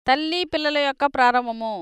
తల్లి పిల్లల యొక్క ప్రారంభము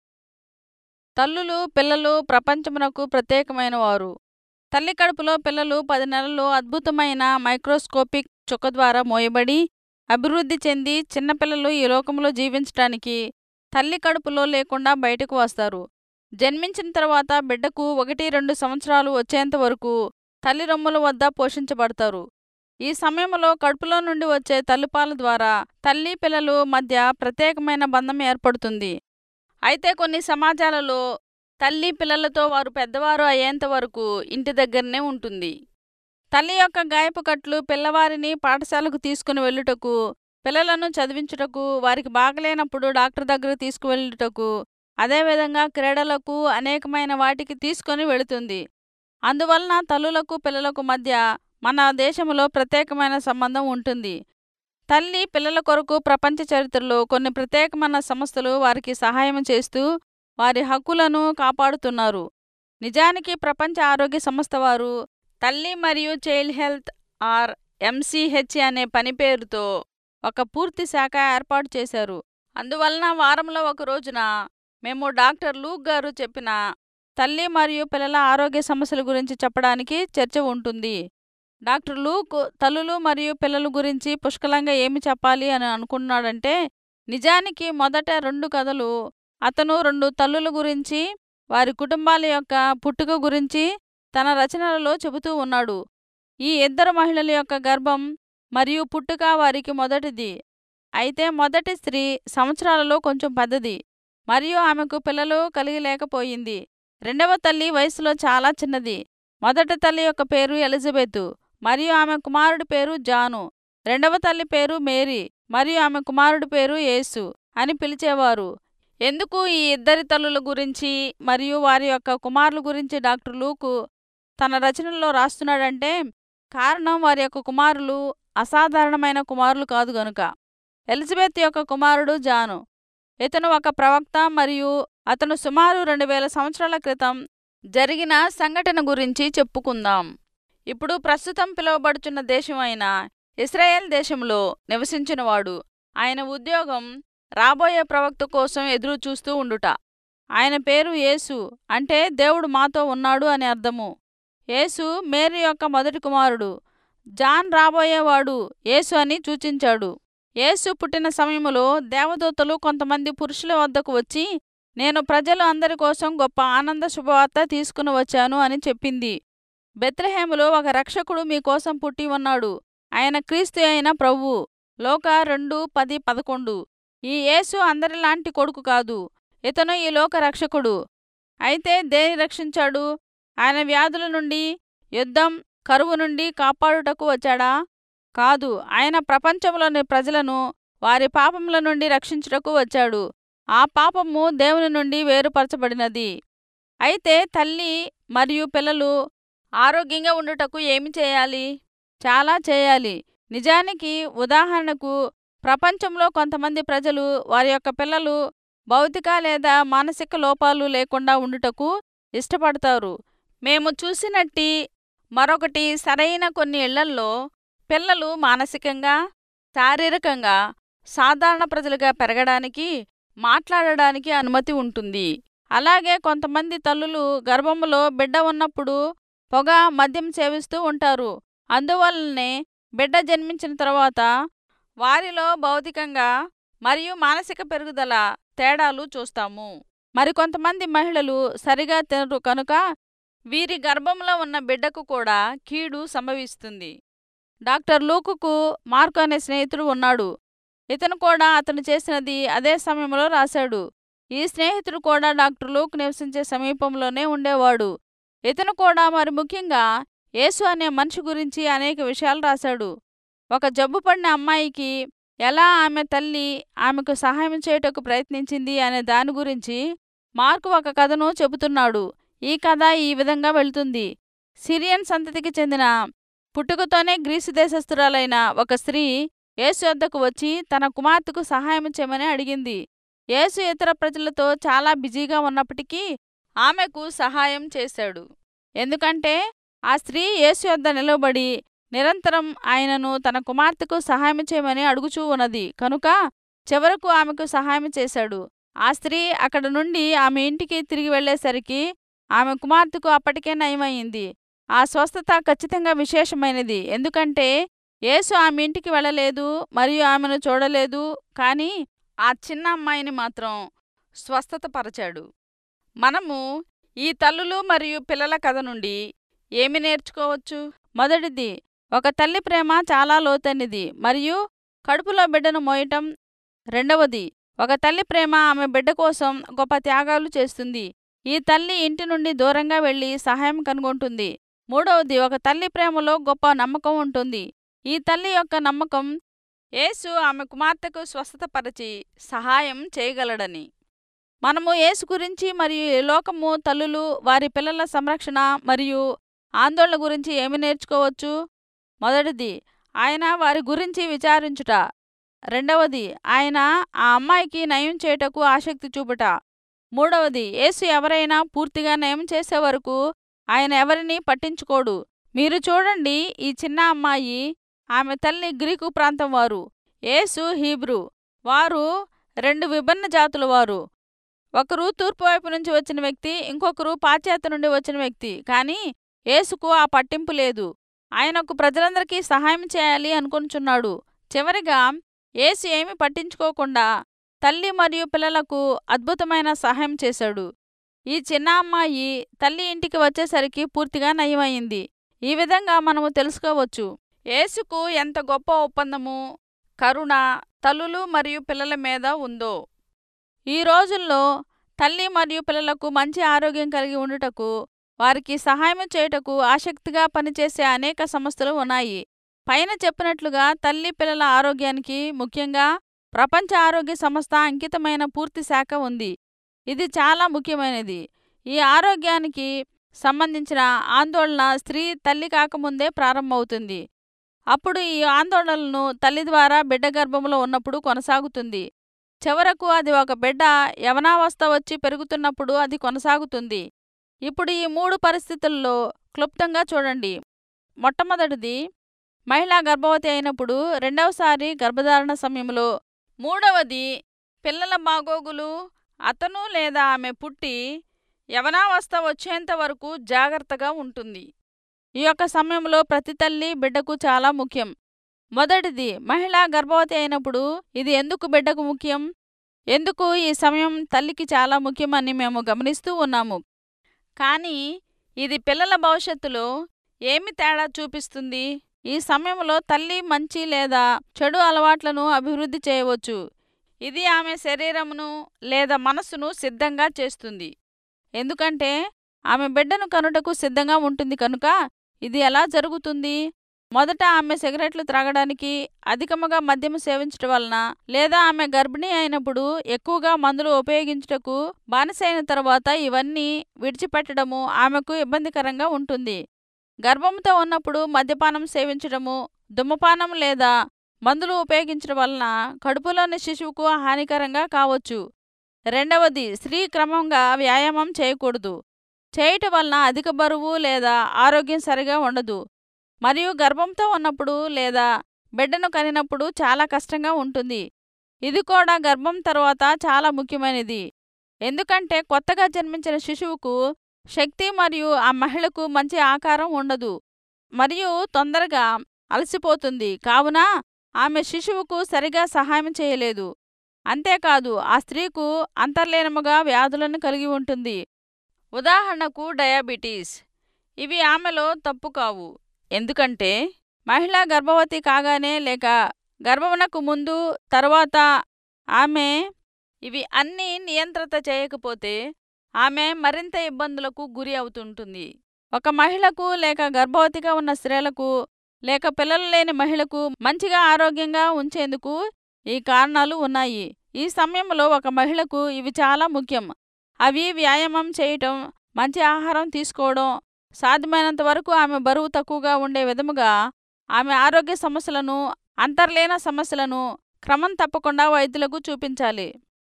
తల్లులు పిల్లలు ప్రపంచమునకు ప్రత్యేకమైన వారు తల్లి కడుపులో పిల్లలు పది నెలలు అద్భుతమైన మైక్రోస్కోపిక్ చుక్క ద్వారా మోయబడి అభివృద్ధి చెంది చిన్నపిల్లలు ఈ లోకంలో జీవించటానికి తల్లి కడుపులో లేకుండా బయటకు వస్తారు జన్మించిన తర్వాత బిడ్డకు ఒకటి రెండు సంవత్సరాలు వచ్చేంత వరకు తల్లి రొమ్ముల వద్ద పోషించబడతారు ఈ సమయంలో కడుపులో నుండి వచ్చే తల్లిపాల ద్వారా తల్లి పిల్లలు మధ్య ప్రత్యేకమైన బంధం ఏర్పడుతుంది అయితే కొన్ని సమాజాలలో తల్లి పిల్లలతో వారు పెద్దవారు అయ్యేంత వరకు ఇంటి దగ్గరనే ఉంటుంది తల్లి యొక్క గాయపు కట్లు పిల్లవారిని పాఠశాలకు తీసుకుని వెళ్ళుటకు పిల్లలను చదివించుటకు వారికి బాగలేనప్పుడు డాక్టర్ దగ్గర తీసుకువెళ్ళుటకు అదేవిధంగా క్రీడలకు అనేకమైన వాటికి తీసుకొని వెళుతుంది అందువలన తల్లులకు పిల్లలకు మధ్య మన దేశంలో ప్రత్యేకమైన సంబంధం ఉంటుంది తల్లి పిల్లల కొరకు ప్రపంచ చరిత్రలో కొన్ని ప్రత్యేకమైన సంస్థలు వారికి సహాయం చేస్తూ వారి హక్కులను కాపాడుతున్నారు నిజానికి ప్రపంచ ఆరోగ్య సంస్థ వారు తల్లి మరియు చైల్డ్ హెల్త్ ఆర్ ఎంసీహెచ్ అనే పని పేరుతో ఒక పూర్తి శాఖ ఏర్పాటు చేశారు అందువలన వారంలో ఒక రోజున మేము డాక్టర్ లూక్ గారు చెప్పిన తల్లి మరియు పిల్లల ఆరోగ్య సమస్యల గురించి చెప్పడానికి చర్చ ఉంటుంది డాక్టర్ లూక్ తల్లులు మరియు పిల్లల గురించి పుష్కలంగా ఏమి చెప్పాలి అని అనుకున్నాడంటే నిజానికి మొదట రెండు కథలు అతను రెండు తల్లుల గురించి వారి కుటుంబాల యొక్క పుట్టుక గురించి తన రచనలలో చెబుతూ ఉన్నాడు ఈ ఇద్దరు మహిళల యొక్క గర్భం మరియు పుట్టుక వారికి మొదటిది అయితే మొదటి స్త్రీ సంవత్సరాలలో కొంచెం పెద్దది మరియు ఆమెకు పిల్లలు కలిగి లేకపోయింది రెండవ తల్లి వయసులో చాలా చిన్నది మొదటి తల్లి యొక్క పేరు ఎలిజబెత్ మరియు ఆమె కుమారుడి పేరు జాను రెండవ తల్లి పేరు మేరీ మరియు ఆమె కుమారుడి పేరు యేసు అని పిలిచేవారు ఎందుకు ఈ ఇద్దరి తల్లుల గురించి మరియు వారి యొక్క కుమారుల గురించి డాక్టర్ లూకు తన రచనల్లో రాస్తున్నాడంటే కారణం వారి యొక్క కుమారులు అసాధారణమైన కుమారులు కాదు గనుక ఎలిజబెత్ యొక్క కుమారుడు జాను ఇతను ఒక ప్రవక్త మరియు అతను సుమారు రెండు వేల సంవత్సరాల క్రితం జరిగిన సంఘటన గురించి చెప్పుకుందాం ఇప్పుడు ప్రస్తుతం పిలువబడుచున్న దేశం అయిన ఇస్రాయేల్ దేశంలో నివసించినవాడు ఆయన ఉద్యోగం రాబోయే ప్రవక్త కోసం ఎదురు చూస్తూ ఉండుట ఆయన పేరు యేసు అంటే దేవుడు మాతో ఉన్నాడు అని అర్థము యేసు మేరీ యొక్క మొదటి కుమారుడు జాన్ రాబోయేవాడు యేసు అని సూచించాడు యేసు పుట్టిన సమయంలో దేవదూతలు కొంతమంది పురుషుల వద్దకు వచ్చి నేను ప్రజలు అందరి కోసం గొప్ప ఆనంద శుభవార్త తీసుకుని వచ్చాను అని చెప్పింది బెత్లహేములో ఒక రక్షకుడు మీకోసం పుట్టి ఉన్నాడు ఆయన క్రీస్తు అయిన ప్రభువు లోక రెండు పది పదకొండు ఈ యేసు అందరిలాంటి కొడుకు కాదు ఇతను ఈ లోక రక్షకుడు అయితే దేని రక్షించాడు ఆయన వ్యాధుల నుండి యుద్ధం కరువు నుండి కాపాడుటకు వచ్చాడా కాదు ఆయన ప్రపంచంలోని ప్రజలను వారి పాపముల నుండి రక్షించుటకు వచ్చాడు ఆ పాపము దేవుని నుండి వేరుపరచబడినది అయితే తల్లి మరియు పిల్లలు ఆరోగ్యంగా ఉండుటకు ఏమి చేయాలి చాలా చేయాలి నిజానికి ఉదాహరణకు ప్రపంచంలో కొంతమంది ప్రజలు వారి యొక్క పిల్లలు భౌతిక లేదా మానసిక లోపాలు లేకుండా ఉండుటకు ఇష్టపడతారు మేము చూసినట్టి మరొకటి సరైన కొన్ని ఇళ్లల్లో పిల్లలు మానసికంగా శారీరకంగా సాధారణ ప్రజలుగా పెరగడానికి మాట్లాడడానికి అనుమతి ఉంటుంది అలాగే కొంతమంది తల్లులు గర్భములో బిడ్డ ఉన్నప్పుడు పొగ మద్యం సేవిస్తూ ఉంటారు అందువలనే బిడ్డ జన్మించిన తర్వాత వారిలో భౌతికంగా మరియు మానసిక పెరుగుదల తేడాలు చూస్తాము మరికొంతమంది మహిళలు సరిగా తినరు కనుక వీరి గర్భంలో ఉన్న బిడ్డకు కూడా కీడు సంభవిస్తుంది డాక్టర్ లూకుకు మార్కు అనే స్నేహితుడు ఉన్నాడు ఇతను కూడా అతను చేసినది అదే సమయంలో రాశాడు ఈ స్నేహితుడు కూడా డాక్టర్ లూక్ నివసించే సమీపంలోనే ఉండేవాడు ఇతను కూడా మరి ముఖ్యంగా యేసు అనే మనిషి గురించి అనేక విషయాలు రాశాడు ఒక జబ్బు పడిన అమ్మాయికి ఎలా ఆమె తల్లి ఆమెకు సహాయం చేయుటకు ప్రయత్నించింది అనే దాని గురించి మార్కు ఒక కథను చెబుతున్నాడు ఈ కథ ఈ విధంగా వెళ్తుంది సిరియన్ సంతతికి చెందిన పుట్టుకతోనే గ్రీసు దేశస్థురాలైన ఒక స్త్రీ యేసు వద్దకు వచ్చి తన కుమార్తెకు సహాయం చేయమని అడిగింది యేసు ఇతర ప్రజలతో చాలా బిజీగా ఉన్నప్పటికీ ఆమెకు సహాయం చేశాడు ఎందుకంటే ఆ స్త్రీ యేసు వద్ద నిలబడి నిరంతరం ఆయనను తన కుమార్తెకు సహాయం చేయమని అడుగుచూ ఉన్నది కనుక చివరకు ఆమెకు సహాయం చేశాడు ఆ స్త్రీ అక్కడ నుండి ఆమె ఇంటికి తిరిగి వెళ్ళేసరికి ఆమె కుమార్తెకు అప్పటికే నయమైంది ఆ స్వస్థత ఖచ్చితంగా విశేషమైనది ఎందుకంటే యేసు ఆమె ఇంటికి వెళ్ళలేదు మరియు ఆమెను చూడలేదు కానీ ఆ చిన్న అమ్మాయిని మాత్రం స్వస్థత పరచాడు మనము ఈ తల్లులు మరియు పిల్లల కథ నుండి ఏమి నేర్చుకోవచ్చు మొదటిది ఒక తల్లి ప్రేమ చాలా లోతైనది మరియు కడుపులో బిడ్డను మోయటం రెండవది ఒక తల్లి ప్రేమ ఆమె బిడ్డ కోసం గొప్ప త్యాగాలు చేస్తుంది ఈ తల్లి ఇంటి నుండి దూరంగా వెళ్ళి సహాయం కనుగొంటుంది మూడవది ఒక తల్లి ప్రేమలో గొప్ప నమ్మకం ఉంటుంది ఈ తల్లి యొక్క నమ్మకం యేసు ఆమె కుమార్తెకు స్వస్థతపరిచి సహాయం చేయగలడని మనము యేసు గురించి మరియు ఈ లోకము తల్లులు వారి పిల్లల సంరక్షణ మరియు ఆందోళన గురించి ఏమి నేర్చుకోవచ్చు మొదటిది ఆయన వారి గురించి విచారించుట రెండవది ఆయన ఆ అమ్మాయికి నయం చేయుటకు ఆసక్తి చూపుట మూడవది యేసు ఎవరైనా పూర్తిగా నయం చేసే వరకు ఆయన ఎవరిని పట్టించుకోడు మీరు చూడండి ఈ చిన్న అమ్మాయి ఆమె తల్లి గ్రీకు ప్రాంతం వారు యేసు హీబ్రూ వారు రెండు విభిన్న జాతుల వారు ఒకరు తూర్పు వైపు నుంచి వచ్చిన వ్యక్తి ఇంకొకరు పాశ్చాత్య నుండి వచ్చిన వ్యక్తి కానీ యేసుకు ఆ పట్టింపు లేదు ఆయనకు ప్రజలందరికీ సహాయం చేయాలి అనుకొనుచున్నాడు చివరిగా యేసు ఏమి పట్టించుకోకుండా తల్లి మరియు పిల్లలకు అద్భుతమైన సహాయం చేశాడు ఈ చిన్న అమ్మాయి తల్లి ఇంటికి వచ్చేసరికి పూర్తిగా నయమైంది ఈ విధంగా మనము తెలుసుకోవచ్చు యేసుకు ఎంత గొప్ప ఒప్పందము కరుణ తల్లులు మరియు పిల్లల మీద ఉందో ఈ రోజుల్లో తల్లి మరియు పిల్లలకు మంచి ఆరోగ్యం కలిగి ఉండుటకు వారికి సహాయం చేయుటకు ఆసక్తిగా పనిచేసే అనేక సంస్థలు ఉన్నాయి పైన చెప్పినట్లుగా తల్లి పిల్లల ఆరోగ్యానికి ముఖ్యంగా ప్రపంచ ఆరోగ్య సంస్థ అంకితమైన పూర్తి శాఖ ఉంది ఇది చాలా ముఖ్యమైనది ఈ ఆరోగ్యానికి సంబంధించిన ఆందోళన స్త్రీ తల్లి కాకముందే ప్రారంభమవుతుంది అప్పుడు ఈ ఆందోళనలను తల్లి ద్వారా బిడ్డ గర్భంలో ఉన్నప్పుడు కొనసాగుతుంది చివరకు అది ఒక బిడ్డ యవనావస్థ వచ్చి పెరుగుతున్నప్పుడు అది కొనసాగుతుంది ఇప్పుడు ఈ మూడు పరిస్థితుల్లో క్లుప్తంగా చూడండి మొట్టమొదటిది మహిళ గర్భవతి అయినప్పుడు రెండవసారి గర్భధారణ సమయంలో మూడవది పిల్లల బాగోగులు అతను లేదా ఆమె పుట్టి యవనావస్థ వచ్చేంత వరకు జాగ్రత్తగా ఉంటుంది ఈ యొక్క సమయంలో ప్రతి తల్లి బిడ్డకు చాలా ముఖ్యం మొదటిది మహిళ గర్భవతి అయినప్పుడు ఇది ఎందుకు బిడ్డకు ముఖ్యం ఎందుకు ఈ సమయం తల్లికి చాలా ముఖ్యమని మేము గమనిస్తూ ఉన్నాము కానీ ఇది పిల్లల భవిష్యత్తులో ఏమి తేడా చూపిస్తుంది ఈ సమయంలో తల్లి మంచి లేదా చెడు అలవాట్లను అభివృద్ధి చేయవచ్చు ఇది ఆమె శరీరమును లేదా మనస్సును సిద్ధంగా చేస్తుంది ఎందుకంటే ఆమె బిడ్డను కనుటకు సిద్ధంగా ఉంటుంది కనుక ఇది ఎలా జరుగుతుంది మొదట ఆమె సిగరెట్లు త్రాగడానికి అధికముగా మద్యం సేవించటం వలన లేదా ఆమె గర్భిణీ అయినప్పుడు ఎక్కువగా మందులు ఉపయోగించుటకు బానిసైన తర్వాత ఇవన్నీ విడిచిపెట్టడము ఆమెకు ఇబ్బందికరంగా ఉంటుంది గర్భంతో ఉన్నప్పుడు మద్యపానం సేవించడము దుమ్మపానం లేదా మందులు ఉపయోగించడం వలన కడుపులోని శిశువుకు హానికరంగా కావచ్చు రెండవది స్త్రీ క్రమంగా వ్యాయామం చేయకూడదు చేయటం వలన అధిక బరువు లేదా ఆరోగ్యం సరిగా ఉండదు మరియు గర్భంతో ఉన్నప్పుడు లేదా బిడ్డను కనినప్పుడు చాలా కష్టంగా ఉంటుంది ఇది కూడా గర్భం తర్వాత చాలా ముఖ్యమైనది ఎందుకంటే కొత్తగా జన్మించిన శిశువుకు శక్తి మరియు ఆ మహిళకు మంచి ఆకారం ఉండదు మరియు తొందరగా అలసిపోతుంది కావున ఆమె శిశువుకు సరిగా సహాయం చేయలేదు అంతేకాదు ఆ స్త్రీకు అంతర్లీనముగా వ్యాధులను కలిగి ఉంటుంది ఉదాహరణకు డయాబెటీస్ ఇవి ఆమెలో తప్పు కావు ఎందుకంటే మహిళ గర్భవతి కాగానే లేక గర్భమునకు ముందు తరువాత ఆమె ఇవి అన్నీ నియంత్రిత చేయకపోతే ఆమె మరింత ఇబ్బందులకు గురి అవుతుంటుంది ఒక మహిళకు లేక గర్భవతిగా ఉన్న స్త్రీలకు లేక పిల్లలు లేని మహిళకు మంచిగా ఆరోగ్యంగా ఉంచేందుకు ఈ కారణాలు ఉన్నాయి ఈ సమయంలో ఒక మహిళకు ఇవి చాలా ముఖ్యం అవి వ్యాయామం చేయటం మంచి ఆహారం తీసుకోవడం సాధ్యమైనంత వరకు ఆమె బరువు తక్కువగా ఉండే విధముగా ఆమె ఆరోగ్య సమస్యలను అంతర్లీన సమస్యలను క్రమం తప్పకుండా వైద్యులకు చూపించాలి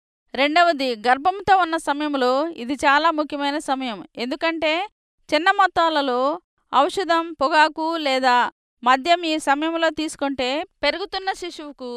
రెండవది గర్భంతో ఉన్న సమయంలో ఇది చాలా ముఖ్యమైన సమయం ఎందుకంటే చిన్న మొత్తాలలో ఔషధం పొగాకు లేదా మద్యం ఈ సమయంలో తీసుకుంటే పెరుగుతున్న శిశువుకు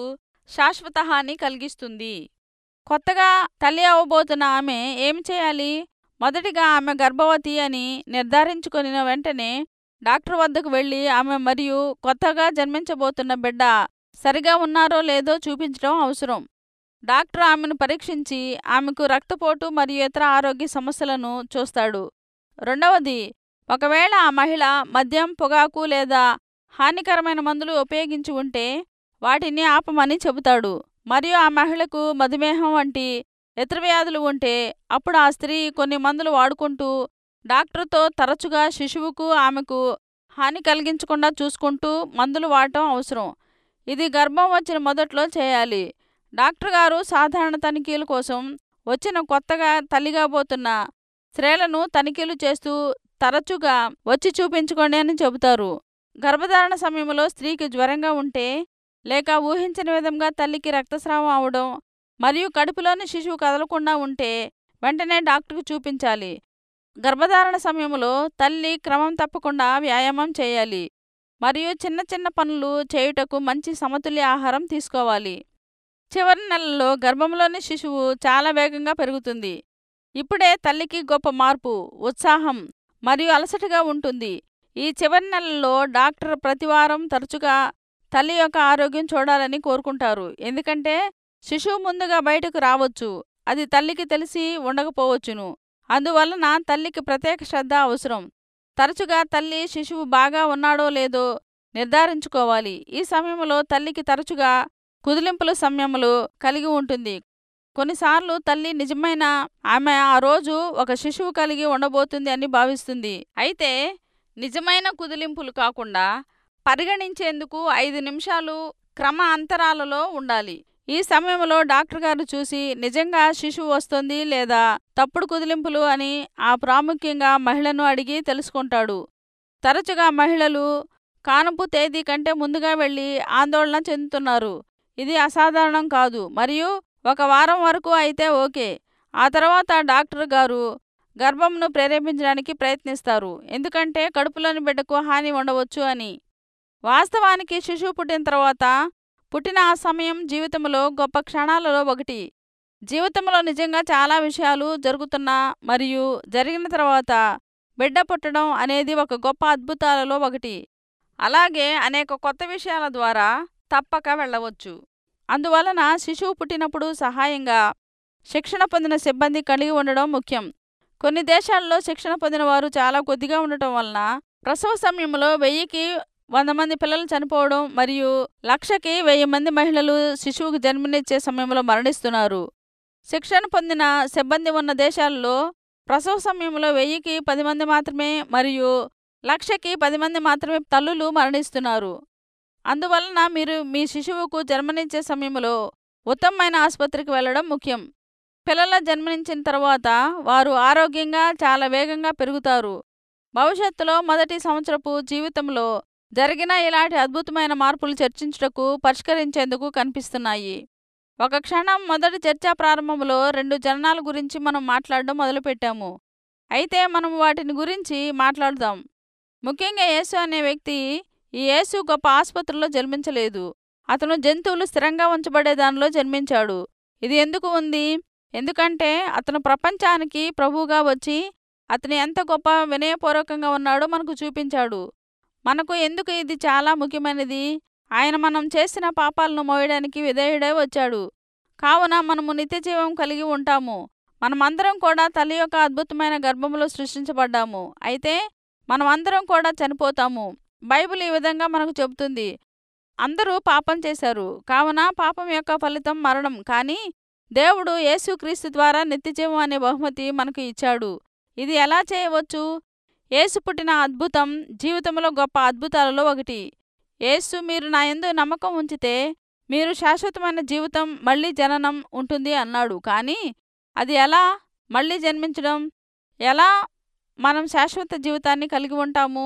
శాశ్వత హాని కలిగిస్తుంది కొత్తగా తల్లి అవ్వబోతున్న ఆమె ఏం చేయాలి మొదటిగా ఆమె గర్భవతి అని నిర్ధారించుకుని వెంటనే డాక్టర్ వద్దకు వెళ్ళి ఆమె మరియు కొత్తగా జన్మించబోతున్న బిడ్డ సరిగా ఉన్నారో లేదో చూపించడం అవసరం డాక్టర్ ఆమెను పరీక్షించి ఆమెకు రక్తపోటు మరియు ఇతర ఆరోగ్య సమస్యలను చూస్తాడు రెండవది ఒకవేళ ఆ మహిళ మద్యం పొగాకు లేదా హానికరమైన మందులు ఉపయోగించి ఉంటే వాటిని ఆపమని చెబుతాడు మరియు ఆ మహిళకు మధుమేహం వంటి ఇతర వ్యాధులు ఉంటే అప్పుడు ఆ స్త్రీ కొన్ని మందులు వాడుకుంటూ డాక్టర్తో తరచుగా శిశువుకు ఆమెకు హాని కలిగించకుండా చూసుకుంటూ మందులు వాడటం అవసరం ఇది గర్భం వచ్చిన మొదట్లో చేయాలి డాక్టర్ గారు సాధారణ తనిఖీల కోసం వచ్చిన కొత్తగా తల్లిగాబోతున్న స్త్రీలను తనిఖీలు చేస్తూ తరచుగా వచ్చి చూపించుకోండి అని చెబుతారు గర్భధారణ సమయంలో స్త్రీకి జ్వరంగా ఉంటే లేక ఊహించని విధంగా తల్లికి రక్తస్రావం అవడం మరియు కడుపులోని శిశువు కదలకుండా ఉంటే వెంటనే డాక్టర్కు చూపించాలి గర్భధారణ సమయంలో తల్లి క్రమం తప్పకుండా వ్యాయామం చేయాలి మరియు చిన్న చిన్న పనులు చేయుటకు మంచి సమతుల్య ఆహారం తీసుకోవాలి చివరి నెలలో గర్భంలోని శిశువు చాలా వేగంగా పెరుగుతుంది ఇప్పుడే తల్లికి గొప్ప మార్పు ఉత్సాహం మరియు అలసటగా ఉంటుంది ఈ చివరి నెలలో డాక్టర్ ప్రతివారం తరచుగా తల్లి యొక్క ఆరోగ్యం చూడాలని కోరుకుంటారు ఎందుకంటే శిశువు ముందుగా బయటకు రావచ్చు అది తల్లికి తెలిసి ఉండకపోవచ్చును అందువలన తల్లికి ప్రత్యేక శ్రద్ధ అవసరం తరచుగా తల్లి శిశువు బాగా ఉన్నాడో లేదో నిర్ధారించుకోవాలి ఈ సమయంలో తల్లికి తరచుగా కుదిలింపుల సమయములు కలిగి ఉంటుంది కొన్నిసార్లు తల్లి నిజమైన ఆమె ఆ రోజు ఒక శిశువు కలిగి ఉండబోతుంది అని భావిస్తుంది అయితే నిజమైన కుదిలింపులు కాకుండా పరిగణించేందుకు ఐదు నిమిషాలు క్రమ అంతరాలలో ఉండాలి ఈ సమయంలో డాక్టర్ గారు చూసి నిజంగా శిశువు వస్తుంది లేదా తప్పుడు కుదిలింపులు అని ఆ ప్రాముఖ్యంగా మహిళను అడిగి తెలుసుకుంటాడు తరచుగా మహిళలు కానుపు తేదీ కంటే ముందుగా వెళ్ళి ఆందోళన చెందుతున్నారు ఇది అసాధారణం కాదు మరియు ఒక వారం వరకు అయితే ఓకే ఆ తర్వాత డాక్టర్ గారు గర్భంను ప్రేరేపించడానికి ప్రయత్నిస్తారు ఎందుకంటే కడుపులోని బిడ్డకు హాని ఉండవచ్చు అని వాస్తవానికి శిశువు పుట్టిన తర్వాత పుట్టిన ఆ సమయం జీవితంలో గొప్ప క్షణాలలో ఒకటి జీవితంలో నిజంగా చాలా విషయాలు జరుగుతున్నా మరియు జరిగిన తర్వాత బిడ్డ పుట్టడం అనేది ఒక గొప్ప అద్భుతాలలో ఒకటి అలాగే అనేక కొత్త విషయాల ద్వారా తప్పక వెళ్ళవచ్చు అందువలన శిశువు పుట్టినప్పుడు సహాయంగా శిక్షణ పొందిన సిబ్బంది కలిగి ఉండడం ముఖ్యం కొన్ని దేశాల్లో శిక్షణ పొందిన వారు చాలా కొద్దిగా ఉండటం వలన ప్రసవ సమయంలో వెయ్యికి వంద మంది పిల్లలు చనిపోవడం మరియు లక్షకి వెయ్యి మంది మహిళలు శిశువుకు జన్మనిచ్చే సమయంలో మరణిస్తున్నారు శిక్షణ పొందిన సిబ్బంది ఉన్న దేశాల్లో ప్రసవ సమయంలో వెయ్యికి పది మంది మాత్రమే మరియు లక్షకి పది మంది మాత్రమే తల్లులు మరణిస్తున్నారు అందువలన మీరు మీ శిశువుకు జన్మనిచ్చే సమయంలో ఉత్తమమైన ఆసుపత్రికి వెళ్ళడం ముఖ్యం పిల్లల జన్మనించిన తర్వాత వారు ఆరోగ్యంగా చాలా వేగంగా పెరుగుతారు భవిష్యత్తులో మొదటి సంవత్సరపు జీవితంలో జరిగిన ఇలాంటి అద్భుతమైన మార్పులు చర్చించుటకు పరిష్కరించేందుకు కనిపిస్తున్నాయి ఒక క్షణం మొదటి చర్చా ప్రారంభంలో రెండు జననాల గురించి మనం మాట్లాడడం మొదలుపెట్టాము అయితే మనం వాటిని గురించి మాట్లాడుదాం ముఖ్యంగా యేసు అనే వ్యక్తి ఈ యేసు గొప్ప ఆసుపత్రిలో జన్మించలేదు అతను జంతువులు స్థిరంగా ఉంచబడే దానిలో జన్మించాడు ఇది ఎందుకు ఉంది ఎందుకంటే అతను ప్రపంచానికి ప్రభువుగా వచ్చి అతను ఎంత గొప్ప వినయపూర్వకంగా ఉన్నాడో మనకు చూపించాడు మనకు ఎందుకు ఇది చాలా ముఖ్యమైనది ఆయన మనం చేసిన పాపాలను మోయడానికి విధేయుడై వచ్చాడు కావున మనము నిత్యజీవం కలిగి ఉంటాము మనమందరం కూడా తల్లి యొక్క అద్భుతమైన గర్భంలో సృష్టించబడ్డాము అయితే మనమందరం కూడా చనిపోతాము బైబిల్ ఈ విధంగా మనకు చెబుతుంది అందరూ పాపం చేశారు కావున పాపం యొక్క ఫలితం మరణం కానీ దేవుడు యేసుక్రీస్తు ద్వారా నిత్యజీవం అనే బహుమతి మనకు ఇచ్చాడు ఇది ఎలా చేయవచ్చు యేసు పుట్టిన అద్భుతం జీవితంలో గొప్ప అద్భుతాలలో ఒకటి యేసు మీరు నా యందు నమ్మకం ఉంచితే మీరు శాశ్వతమైన జీవితం మళ్ళీ జననం ఉంటుంది అన్నాడు కానీ అది ఎలా మళ్ళీ జన్మించడం ఎలా మనం శాశ్వత జీవితాన్ని కలిగి ఉంటాము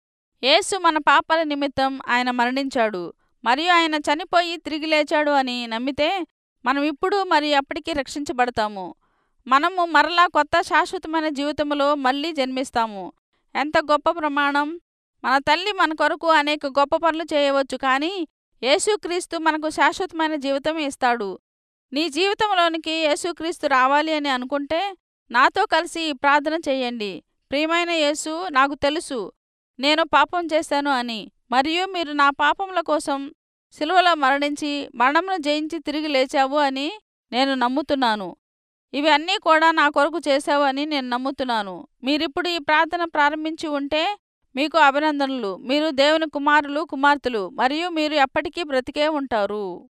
యేసు మన పాపాల నిమిత్తం ఆయన మరణించాడు మరియు ఆయన చనిపోయి తిరిగి లేచాడు అని నమ్మితే మనం ఇప్పుడు మరి అప్పటికి రక్షించబడతాము మనము మరలా కొత్త శాశ్వతమైన జీవితంలో మళ్ళీ జన్మిస్తాము ఎంత గొప్ప ప్రమాణం మన తల్లి మన కొరకు అనేక గొప్ప పనులు చేయవచ్చు కానీ యేసుక్రీస్తు మనకు శాశ్వతమైన జీవితం ఇస్తాడు నీ జీవితంలోనికి యేసుక్రీస్తు రావాలి అని అనుకుంటే నాతో కలిసి ఈ ప్రార్థన చేయండి ప్రియమైన యేసు నాకు తెలుసు నేను పాపం చేశాను అని మరియు మీరు నా పాపముల కోసం సిలువలో మరణించి మరణమును జయించి తిరిగి లేచావు అని నేను నమ్ముతున్నాను ఇవి అన్నీ కూడా నా కొరకు చేశావు అని నేను నమ్ముతున్నాను మీరిప్పుడు ఈ ప్రార్థన ప్రారంభించి ఉంటే మీకు అభినందనలు మీరు దేవుని కుమారులు కుమార్తెలు మరియు మీరు ఎప్పటికీ బ్రతికే ఉంటారు